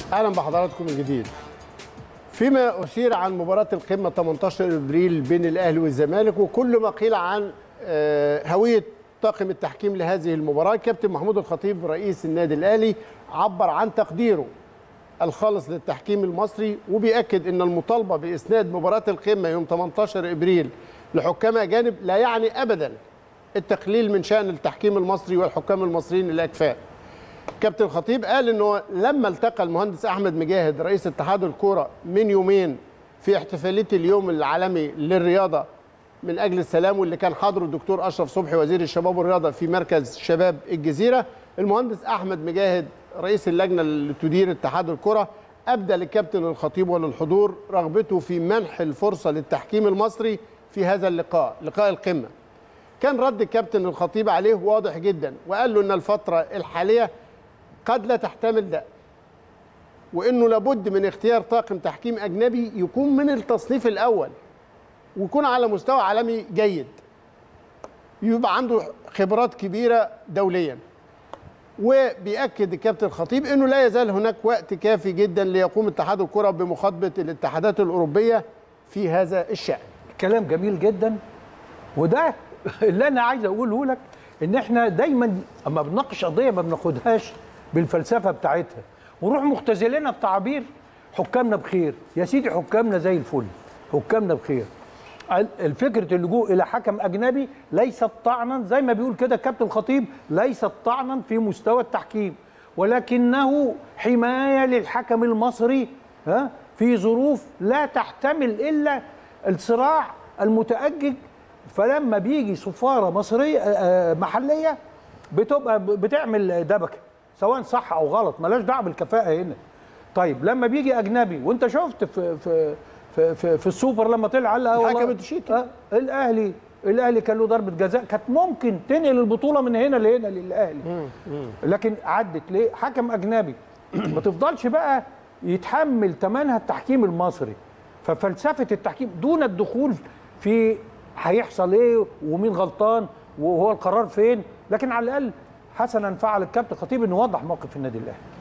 اهلا بحضراتكم من جديد فيما اثير عن مباراه القمه 18 ابريل بين الاهلي والزمالك وكل ما قيل عن آه، هويه طاقم التحكيم لهذه المباراه كابتن محمود الخطيب رئيس النادي الاهلي عبر عن تقديره الخالص للتحكيم المصري وبيأكد ان المطالبه باسناد مباراه القمه يوم 18 ابريل لحكام اجانب لا يعني ابدا التقليل من شان التحكيم المصري والحكام المصريين الاكفاء كابتن الخطيب قال انه لما التقى المهندس احمد مجاهد رئيس اتحاد الكوره من يومين في احتفاليه اليوم العالمي للرياضه من اجل السلام واللي كان حاضره الدكتور اشرف صبحي وزير الشباب والرياضه في مركز شباب الجزيره المهندس احمد مجاهد رئيس اللجنه اللي تدير اتحاد الكره ابدى للكابتن الخطيب وللحضور رغبته في منح الفرصه للتحكيم المصري في هذا اللقاء لقاء القمه كان رد الكابتن الخطيب عليه واضح جدا وقال له ان الفتره الحاليه قد لا تحتمل ده وانه لابد من اختيار طاقم تحكيم اجنبي يكون من التصنيف الاول ويكون على مستوى عالمي جيد يبقى عنده خبرات كبيره دوليا وبيأكد الكابتن الخطيب انه لا يزال هناك وقت كافي جدا ليقوم اتحاد الكره بمخاطبه الاتحادات الاوروبيه في هذا الشأن كلام جميل جدا وده اللي انا عايز اقوله لك ان احنا دايما اما بنناقش قضيه ما بناخدهاش بالفلسفه بتاعتها ونروح مختزلينها بتعابير حكامنا بخير يا سيدي حكامنا زي الفل حكامنا بخير الفكرة اللجوء إلى حكم أجنبي ليست طعنا زي ما بيقول كده كابتن الخطيب ليست طعنا في مستوى التحكيم ولكنه حماية للحكم المصري ها في ظروف لا تحتمل إلا الصراع المتأجج فلما بيجي سفارة مصرية آه، محلية بتبقى بتعمل دبكة سواء صح أو غلط ملاش دعوة بالكفاءة هنا طيب لما بيجي أجنبي وأنت شفت في في في, في, في السوبر لما طلع قال لا والله حكم التشيكي. آه الاهلي الاهلي كان له ضربه جزاء كانت ممكن تنقل البطوله من هنا لهنا للاهلي لكن عدت ليه حكم اجنبي ما تفضلش بقى يتحمل ثمنها التحكيم المصري ففلسفه التحكيم دون الدخول في هيحصل ايه ومين غلطان وهو القرار فين لكن على الاقل حسنا فعل الكابتن خطيب انه وضح موقف النادي الاهلي